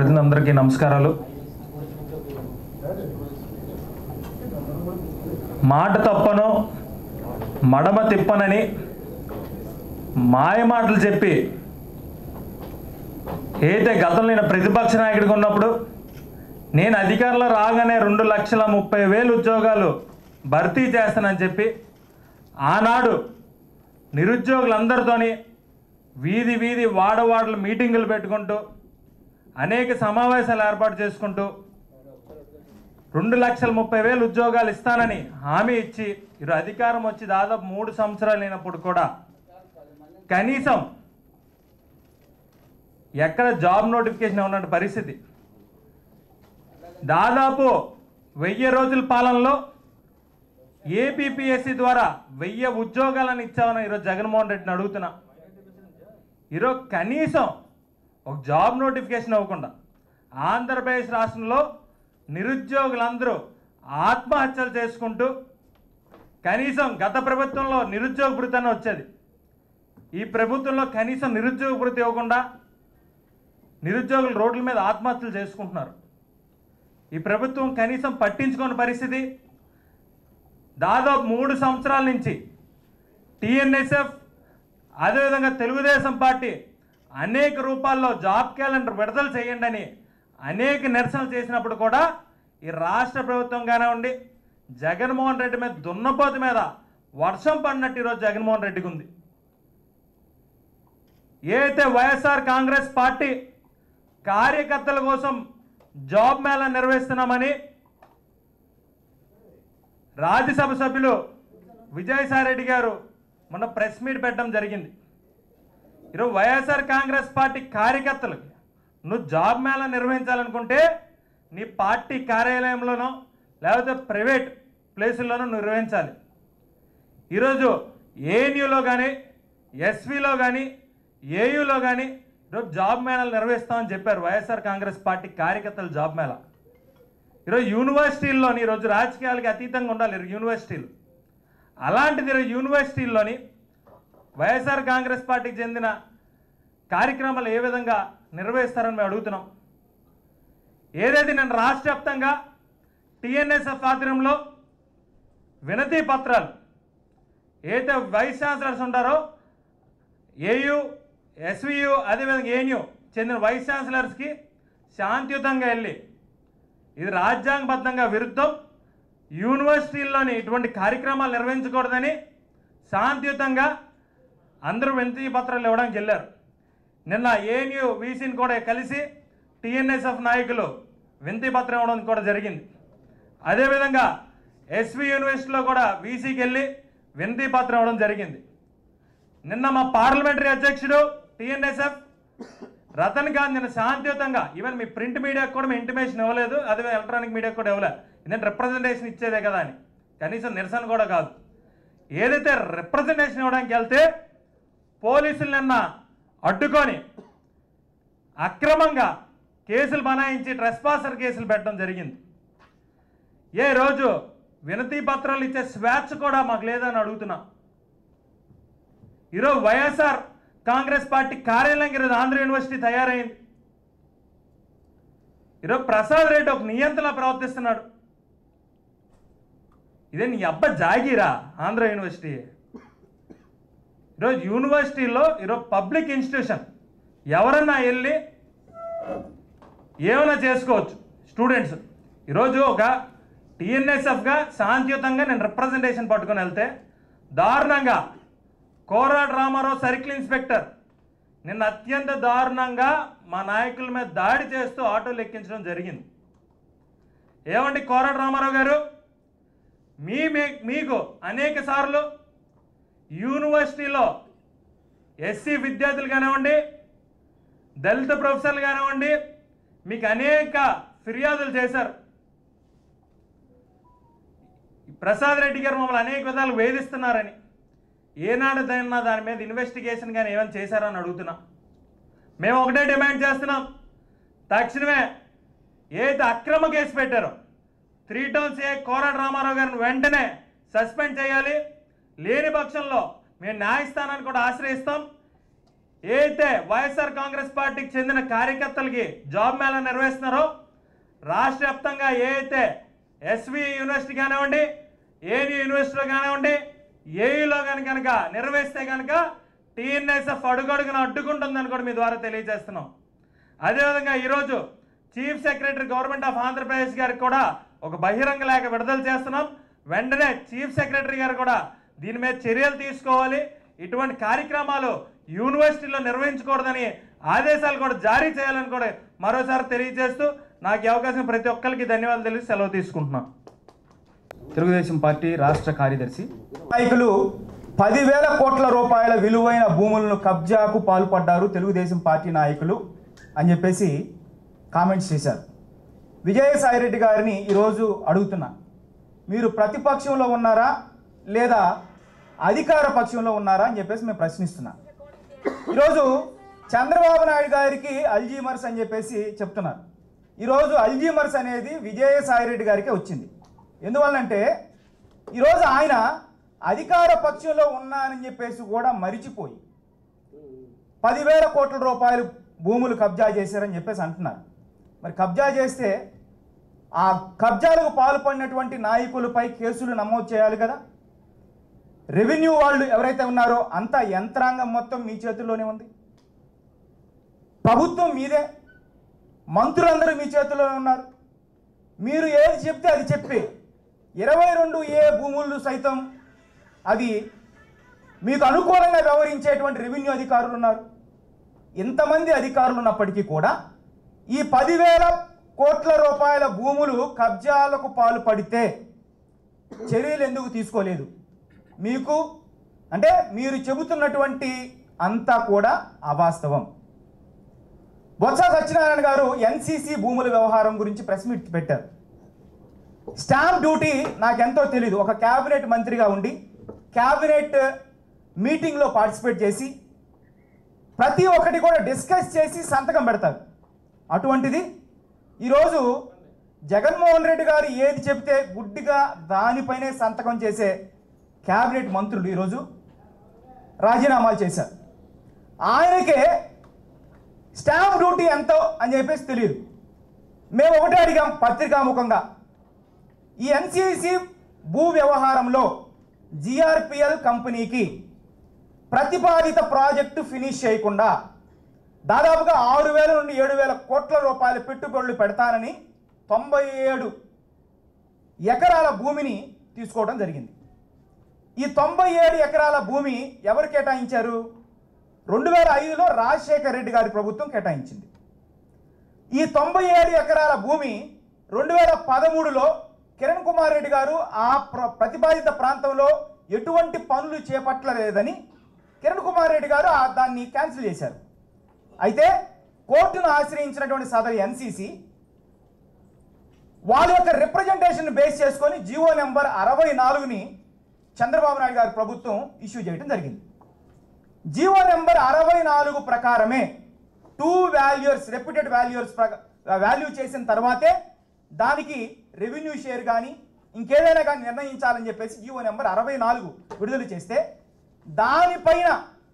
ప్రతినిధులందరికీ నమస్కారాలు మాట తప్పను మడమ తిప్పనని మాయ మాటలు చెప్పి ఏదైతే గతంలో నేను ప్రతిపక్ష నాయకుడిగా ఉన్నప్పుడు నేను అధికారంలో రాగానే రెండు లక్షల ముప్పై వేలు ఉద్యోగాలు భర్తీ చేస్తానని చెప్పి ఆనాడు నిరుద్యోగులందరితోని వీధి వీధి వాడవాడలు మీటింగులు పెట్టుకుంటూ అనేక సమావేశాలు ఏర్పాటు చేసుకుంటూ రెండు లక్షల ముప్పై వేలు ఉద్యోగాలు ఇస్తానని హామీ ఇచ్చి ఈరోజు అధికారం వచ్చి దాదాపు మూడు సంవత్సరాలు అయినప్పుడు కూడా కనీసం ఎక్కడ జాబ్ నోటిఫికేషన్ ఉన్నటువంటి పరిస్థితి దాదాపు వెయ్యి రోజుల పాలనలో ఏపీపీఎస్సీ ద్వారా వెయ్యి ఉద్యోగాలను ఇచ్చామని ఈరోజు జగన్మోహన్ రెడ్డిని అడుగుతున్నా ఈరోజు కనీసం ఒక జాబ్ నోటిఫికేషన్ అవ్వకుండా ఆంధ్రప్రదేశ్ రాష్ట్రంలో నిరుద్యోగులందరూ ఆత్మహత్యలు చేసుకుంటూ కనీసం గత ప్రభుత్వంలో నిరుద్యోగ భృతి అని వచ్చేది ఈ ప్రభుత్వంలో కనీసం నిరుద్యోగ భృతి ఇవ్వకుండా నిరుద్యోగులు రోడ్ల మీద ఆత్మహత్యలు చేసుకుంటున్నారు ఈ ప్రభుత్వం కనీసం పట్టించుకోని పరిస్థితి దాదాపు మూడు సంవత్సరాల నుంచి టీఎన్ఎస్ఎఫ్ అదేవిధంగా తెలుగుదేశం పార్టీ అనేక రూపాల్లో జాబ్ క్యాలెండర్ విడుదల చేయండి అని అనేక నిరసనలు చేసినప్పుడు కూడా ఈ రాష్ట్ర ప్రభుత్వం కానివ్వండి జగన్మోహన్ రెడ్డి మీద దున్నపోతు మీద వర్షం పడినట్టు ఈరోజు జగన్మోహన్ రెడ్డికి ఉంది ఏదైతే వైఎస్ఆర్ కాంగ్రెస్ పార్టీ కార్యకర్తల కోసం జాబ్ మేళా నిర్వహిస్తున్నామని రాజ్యసభ సభ్యులు విజయసాయిరెడ్డి గారు మొన్న ప్రెస్ మీట్ పెట్టడం జరిగింది ఈరోజు వైఎస్ఆర్ కాంగ్రెస్ పార్టీ కార్యకర్తలకు నువ్వు జాబ్ మేళా నిర్వహించాలనుకుంటే నీ పార్టీ కార్యాలయంలోనో లేకపోతే ప్రైవేట్ ప్లేసుల్లోనో నిర్వహించాలి ఈరోజు ఏఎన్యూలో కానీ ఎస్విలో కానీ ఏయులో కానీ ఈరోజు జాబ్ మేళాలు నిర్వహిస్తామని చెప్పారు వైఎస్ఆర్ కాంగ్రెస్ పార్టీ కార్యకర్తల జాబ్ మేళా ఈరోజు యూనివర్సిటీల్లోని ఈరోజు రాజకీయాలకి అతీతంగా ఉండాలి ఈరోజు యూనివర్సిటీలు అలాంటిది ఈరోజు యూనివర్సిటీల్లోని వైఎస్ఆర్ కాంగ్రెస్ పార్టీకి చెందిన కార్యక్రమాలు ఏ విధంగా నిర్వహిస్తారని మేము అడుగుతున్నాం ఏదైతే నేను రాష్ట్ర వ్యాప్తంగా టీఎన్ఎస్ఎఫ్ ఆధ్వర్యంలో వినతి పత్రాలు ఏదైతే వైస్ ఛాన్సలర్స్ ఉంటారో ఏయు ఎస్వియు అదేవిధంగా ఏన్యు చెందిన వైస్ ఛాన్సలర్స్కి శాంతియుతంగా వెళ్ళి ఇది రాజ్యాంగబద్ధంగా విరుద్ధం యూనివర్సిటీల్లోని ఇటువంటి కార్యక్రమాలు నిర్వహించకూడదని శాంతియుతంగా అందరూ వినతి పత్రాలు ఇవ్వడానికి వెళ్ళారు నిన్న ఏఎన్యు వీసీని కూడా కలిసి టీఎన్ఎస్ఎఫ్ నాయకులు వినతి పత్రం ఇవ్వడం కూడా జరిగింది అదేవిధంగా ఎస్వి యూనివర్సిటీలో కూడా వీసీకి వెళ్ళి వినతి పత్రం ఇవ్వడం జరిగింది నిన్న మా పార్లమెంటరీ అధ్యక్షుడు టీఎన్ఎస్ఎఫ్ రతన్ గాంధీ నిన్న శాంతియుతంగా ఈవెన్ మీ ప్రింట్ మీడియాకు కూడా మీ ఇంటిమేషన్ ఇవ్వలేదు అదే ఎలక్ట్రానిక్ మీడియాకు కూడా ఇవ్వలేదు ఎందుకంటే రిప్రజెంటేషన్ ఇచ్చేదే కదా అని కనీసం నిరసన కూడా కాదు ఏదైతే రిప్రజెంటేషన్ ఇవ్వడానికి వెళ్తే పోలీసులు నిన్న అడ్డుకొని అక్రమంగా కేసులు బనాయించి ట్రెస్పాసర్ కేసులు పెట్టడం జరిగింది ఏ రోజు వినతి పత్రాలు ఇచ్చే స్వేచ్ఛ కూడా మాకు లేదని అడుగుతున్నా ఈరోజు వైఎస్ఆర్ కాంగ్రెస్ పార్టీ కార్యాలయం ఈరోజు ఆంధ్ర యూనివర్సిటీ తయారైంది ఈరోజు ప్రసాద్ రెడ్డి ఒక నియంత్రణ ప్రవర్తిస్తున్నాడు ఇదే నీ అబ్బ జాగిరా ఆంధ్ర యూనివర్సిటీ ఈరోజు యూనివర్సిటీలో ఈరోజు పబ్లిక్ ఇన్స్టిట్యూషన్ ఎవరన్నా వెళ్ళి ఏమైనా చేసుకోవచ్చు స్టూడెంట్స్ ఈరోజు ఒక టీఎన్ఎస్ఎఫ్గా శాంతియుతంగా నేను రిప్రజెంటేషన్ పట్టుకొని వెళ్తే దారుణంగా కోరాడ్ రామారావు సర్కిల్ ఇన్స్పెక్టర్ నిన్న అత్యంత దారుణంగా మా నాయకుల మీద దాడి చేస్తూ ఆటోలు ఎక్కించడం జరిగింది ఏమండి కోరాడ్ రామారావు గారు మీ మీ- మీకు అనేక సార్లు యూనివర్సిటీలో ఎస్సీ విద్యార్థులు కానివ్వండి దళిత ప్రొఫెసర్లు కానివ్వండి మీకు అనేక ఫిర్యాదులు చేశారు ప్రసాద్ రెడ్డి గారు మమ్మల్ని అనేక విధాలు వేధిస్తున్నారని ఏనాడు దాన్ని దాని మీద ఇన్వెస్టిగేషన్ కానీ ఏమైనా చేశారని అడుగుతున్నా మేము ఒకటే డిమాండ్ చేస్తున్నాం తక్షణమే ఏదైతే అక్రమ కేసు పెట్టారో త్రీ టౌన్స్ ఏ కోరడ్ రామారావు గారిని వెంటనే సస్పెండ్ చేయాలి లేని పక్షంలో మేము న్యాయస్థానాన్ని కూడా ఆశ్రయిస్తాం ఏదైతే వైఎస్ఆర్ కాంగ్రెస్ పార్టీకి చెందిన కార్యకర్తలకి జాబ్ మేళా నిర్వహిస్తున్నారో రాష్ట్ర వ్యాప్తంగా ఏదైతే ఎస్వి యూనివర్సిటీ కానివ్వండి ఏని యూనివర్సిటీలో కానివ్వండి ఏయులో కానీ కనుక నిర్వహిస్తే కనుక టీఎన్ఎస్ఎఫ్ అడుగడుగున అడ్డుకుంటుందని కూడా మీ ద్వారా తెలియజేస్తున్నాం అదేవిధంగా ఈరోజు chief secretary government of Andhra Pradesh గారికి కూడా ఒక బహిరంగ లేఖ విడుదల చేస్తున్నాం వెంటనే చీఫ్ సెక్రటరీ గారు కూడా దీని మీద చర్యలు తీసుకోవాలి ఇటువంటి కార్యక్రమాలు యూనివర్సిటీలో నిర్వహించకూడదని ఆదేశాలు కూడా జారీ చేయాలని కూడా మరోసారి తెలియజేస్తూ నాకు ఈ అవకాశం ప్రతి ఒక్కరికి ధన్యవాదాలు తెలిసి సెలవు తీసుకుంటున్నాను తెలుగుదేశం పార్టీ రాష్ట్ర కార్యదర్శి నాయకులు పదివేల కోట్ల రూపాయల విలువైన భూములను కబ్జాకు పాల్పడ్డారు తెలుగుదేశం పార్టీ నాయకులు అని చెప్పేసి కామెంట్స్ చేశారు విజయసాయిరెడ్డి గారిని ఈరోజు అడుగుతున్నా మీరు ప్రతిపక్షంలో ఉన్నారా లేదా అధికార పక్షంలో ఉన్నారా అని చెప్పేసి మేము ప్రశ్నిస్తున్నా ఈరోజు చంద్రబాబు నాయుడు గారికి అల్జీమర్స్ అని చెప్పేసి చెప్తున్నారు ఈరోజు అల్జీమర్స్ అనేది విజయసాయిరెడ్డి గారికి వచ్చింది ఎందువల్లంటే ఈరోజు ఆయన అధికార పక్షంలో ఉన్నానని చెప్పేసి కూడా మరిచిపోయి పదివేల కోట్ల రూపాయలు భూములు కబ్జా చేశారని చెప్పేసి అంటున్నారు మరి కబ్జా చేస్తే ఆ కబ్జాలకు పాల్పడినటువంటి నాయకులపై కేసులు నమోదు చేయాలి కదా రెవెన్యూ వాళ్ళు ఎవరైతే ఉన్నారో అంతా యంత్రాంగం మొత్తం మీ చేతుల్లోనే ఉంది ప్రభుత్వం మీదే మంత్రులందరూ మీ చేతుల్లోనే ఉన్నారు మీరు ఏది చెప్తే అది చెప్పి ఇరవై రెండు ఏ భూములు సైతం అవి మీకు అనుకూలంగా వ్యవహరించేటువంటి రెవెన్యూ అధికారులు ఉన్నారు ఇంతమంది అధికారులు ఉన్నప్పటికీ కూడా ఈ పదివేల కోట్ల రూపాయల భూములు కబ్జాలకు పాల్పడితే చర్యలు ఎందుకు తీసుకోలేదు మీకు అంటే మీరు చెబుతున్నటువంటి అంతా కూడా అవాస్తవం బొత్స సత్యనారాయణ గారు ఎన్సీసీ భూముల వ్యవహారం గురించి ప్రెస్ మీట్ పెట్టారు స్టాంప్ డ్యూటీ నాకెంతో తెలియదు ఒక క్యాబినెట్ మంత్రిగా ఉండి క్యాబినెట్ మీటింగ్లో పార్టిసిపేట్ చేసి ప్రతి ఒక్కటి కూడా డిస్కస్ చేసి సంతకం పెడతారు అటువంటిది ఈరోజు జగన్మోహన్ రెడ్డి గారు ఏది చెప్తే గుడ్డిగా దానిపైనే సంతకం చేసే క్యాబినెట్ మంత్రులు ఈరోజు రాజీనామాలు చేశారు ఆయనకే స్టాంప్ డ్యూటీ ఎంతో అని చెప్పేసి తెలియదు మేము ఒకటే అడిగాం పత్రికాముఖంగా ఈ ఎన్సిసి భూ వ్యవహారంలో జిఆర్పిఎల్ కంపెనీకి ప్రతిపాదిత ప్రాజెక్టు ఫినిష్ చేయకుండా దాదాపుగా ఆరు వేల నుండి ఏడు వేల కోట్ల రూపాయల పెట్టుబడులు పెడతానని తొంభై ఏడు ఎకరాల భూమిని తీసుకోవడం జరిగింది ఈ తొంభై ఏడు ఎకరాల భూమి ఎవరు కేటాయించారు రెండు వేల ఐదులో రాజశేఖర్ రెడ్డి గారి ప్రభుత్వం కేటాయించింది ఈ తొంభై ఏడు ఎకరాల భూమి రెండు వేల పదమూడులో కిరణ్ కుమార్ రెడ్డి గారు ఆ ప్ర ప్రతిపాదిత ప్రాంతంలో ఎటువంటి పనులు చేపట్టలేదని కిరణ్ కుమార్ రెడ్డి గారు ఆ దాన్ని క్యాన్సిల్ చేశారు అయితే కోర్టును ఆశ్రయించినటువంటి సదరు ఎన్సీసీ వాళ్ళ యొక్క రిప్రజెంటేషన్ బేస్ చేసుకొని జియో నెంబర్ అరవై నాలుగుని చంద్రబాబు నాయుడు గారి ప్రభుత్వం ఇష్యూ చేయడం జరిగింది జియో నెంబర్ అరవై నాలుగు ప్రకారమే two valuers reputed valuers value చేసిన తర్వాతే దానికి రెవెన్యూ షేర్ కానీ ఇంకేదైనా కానీ నిర్ణయించాలని చెప్పేసి జియో నెంబర్ అరవై నాలుగు విడుదల చేస్తే దానిపైన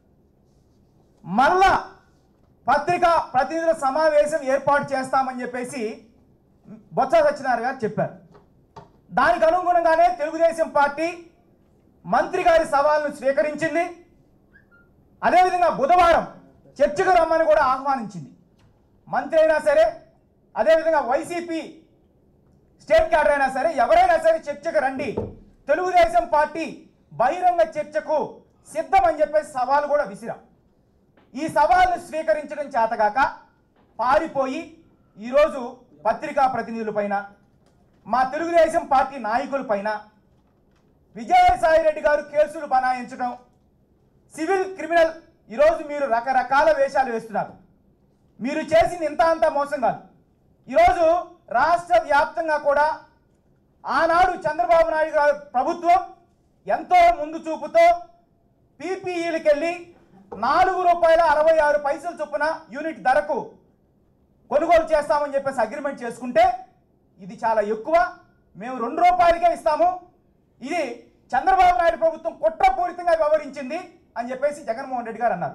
మళ్ళా పత్రికా ప్రతినిధుల సమావేశం ఏర్పాటు చేస్తామని చెప్పేసి బొత్స సత్యనారాయణ గారు చెప్పారు దానికి అనుగుణంగానే తెలుగుదేశం పార్టీ మంత్రి గారి సవాల్ను స్వీకరించింది అదేవిధంగా బుధవారం చర్చకు రమ్మని కూడా ఆహ్వానించింది మంత్రి అయినా సరే అదేవిధంగా వైసీపీ స్టేట్ క్యాడర్ అయినా సరే ఎవరైనా సరే చర్చకు రండి తెలుగుదేశం పార్టీ బహిరంగ చర్చకు సిద్ధమని చెప్పేసి సవాలు కూడా విసిరా ఈ సవాల్ను స్వీకరించడం చేతగాక పారిపోయి ఈరోజు పత్రికా ప్రతినిధులపైన మా తెలుగుదేశం పార్టీ నాయకులపైన విజయసాయి రెడ్డి గారు కేసులు బనాయించడం సివిల్ క్రిమినల్ ఈరోజు మీరు రకరకాల వేషాలు వేస్తున్నారు మీరు చేసింది ఇంత అంత మోసం కాదు ఈరోజు రాష్ట్ర వ్యాప్తంగా కూడా ఆనాడు చంద్రబాబు నాయుడు గారి ప్రభుత్వం ఎంతో ముందు చూపుతో పీపీఈలకు వెళ్ళి నాలుగు రూపాయల అరవై ఆరు పైసల చొప్పున యూనిట్ ధరకు కొనుగోలు చేస్తామని చెప్పేసి అగ్రిమెంట్ చేసుకుంటే ఇది చాలా ఎక్కువ మేము రెండు రూపాయలకే ఇస్తాము ఇది చంద్రబాబు నాయుడు ప్రభుత్వం కుట్రపూరితంగా వ్యవహరించింది అని చెప్పేసి జగన్మోహన్ రెడ్డి గారు అన్నారు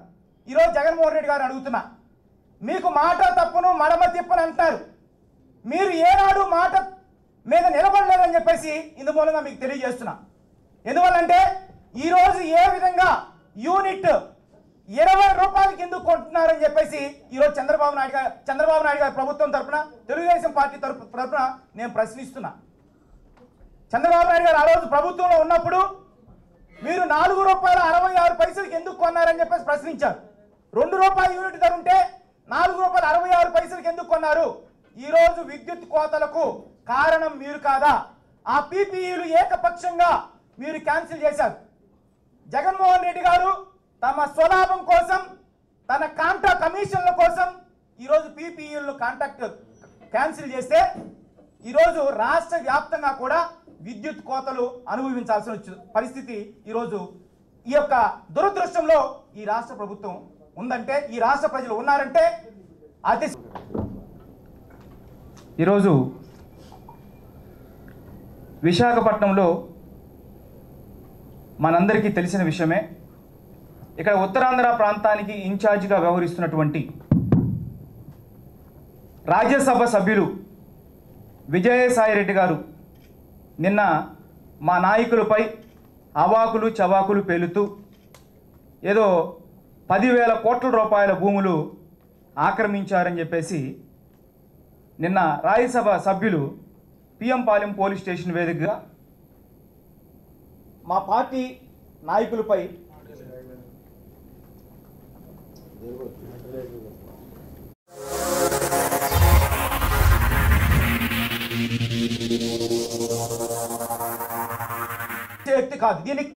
ఈరోజు జగన్మోహన్ రెడ్డి గారు అడుగుతున్నా మీకు మాట తప్పును మడమ తిప్పని అంటున్నారు మీరు ఏనాడు మాట మీద నిలబడలేదని చెప్పేసి ఇందు మూలంగా మీకు తెలియజేస్తున్నా ఎందువల్లంటే ఈరోజు ఏ విధంగా యూనిట్ ఇరవై రూపాయలకి ఎందుకు కొంటున్నారని చెప్పేసి ఈరోజు చంద్రబాబు నాయుడు గారు చంద్రబాబు నాయుడు గారి ప్రభుత్వం తరపున తెలుగుదేశం పార్టీ తరపు తరపున నేను ప్రశ్నిస్తున్నా చంద్రబాబు నాయుడు గారు ఆ రోజు ప్రభుత్వంలో ఉన్నప్పుడు మీరు నాలుగు రూపాయల అరవై ఆరు పైసలకి ఎందుకు కొన్నారని చెప్పేసి ప్రశ్నించారు రెండు రూపాయల యూనిట్ ధర ఉంటే నాలుగు రూపాయల అరవై ఆరు పైసలకి ఎందుకు కొన్నారు ఈ రోజు విద్యుత్ కోతలకు కారణం మీరు కాదా ఆ పీపీఈలు ఏకపక్షంగా మీరు క్యాన్సిల్ చేశారు జగన్మోహన్ రెడ్డి గారు తమ స్వలాభం కోసం తన కాంట్రా కమిషన్ల కోసం ఈరోజు పీపీఈలను కాంట్రాక్ట్ క్యాన్సిల్ చేస్తే ఈరోజు రాష్ట్ర వ్యాప్తంగా కూడా విద్యుత్ కోతలు అనుభవించాల్సిన వచ్చి- పరిస్థితి ఈరోజు ఈ యొక్క దురదృష్టంలో ఈ రాష్ట్ర ప్రభుత్వం ఉందంటే ఈ రాష్ట్ర ప్రజలు ఉన్నారంటే అతి ఈరోజు విశాఖపట్నంలో మనందరికీ తెలిసిన విషయమే ఇక్కడ ఉత్తరాంధ్ర ప్రాంతానికి ఇన్ఛార్జిగా వ్యవహరిస్తున్నటువంటి రాజ్యసభ సభ్యులు విజయసాయిరెడ్డి గారు నిన్న మా నాయకులపై అవాకులు చవాకులు పేలుతూ ఏదో పదివేల కోట్ల రూపాయల భూములు ఆక్రమించారని చెప్పేసి నిన్న రాజ్యసభ సభ్యులు పిఎం పాలెం పోలీస్ స్టేషన్ వేదికగా మా పార్టీ నాయకులపై వ్యక్తి కాదు దీన్ని